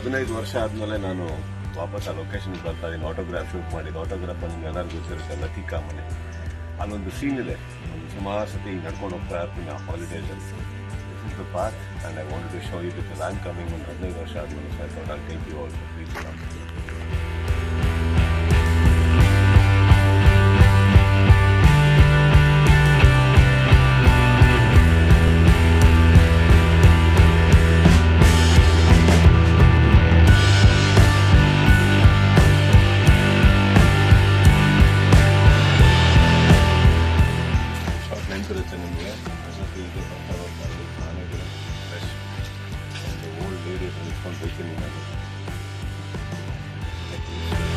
ಹದಿನೈದು ವರ್ಷ ಆದಮೇಲೆ ನಾನು ವಾಪಸ್ ಆ ಲೊಕೇಶನ್ಗೆ ಬರ್ತಾ ಇದ್ದೀನಿ ಆಟೋಗ್ರಾಫ್ ಶೂಟ್ ಮಾಡಿದ್ದು ಆಟೋಗ್ರಾಫ್ ನಿಮ್ಗೆ ಎಲ್ಲರಿಗೂ ಗೊತ್ತಿರುತ್ತೆ ಲತಿಕಾ ಮನೆ ಅಲ್ಲೊಂದು ಸೀನ್ ಇದೆ ಒಂದು ಸುಮಾರು ಸತಿ ಹಿಂಗೆ ನಡ್ಕೊಂಡು ಹೋಗ್ತಾ ಇರ್ತೀನಿ ಆ ಹಾಲಿಡೇಸಲ್ಲಿ this is the park and I want to show you because I am coming ಒಂದು ಹದಿನೈದು ವರ್ಷ ಆದಮೇಲೆ so I thought I thank you all please short ನೆನಪಿರುತ್ತೆ ನಿಮಗೆ ವಸತಿ ಇದೆ ಬರ್ತಾ ಬರ್ತಾ ಅಲ್ಲಿ ಮನೆಗಳು ಫ್ರೆಶ್ ಒಂದು ಓಲ್ಡ್ ಲೇಡಿ ಹತ್ರ ನಿಂತ್ಕೊಂಡು ಬೈತೀನಿ ನಾನು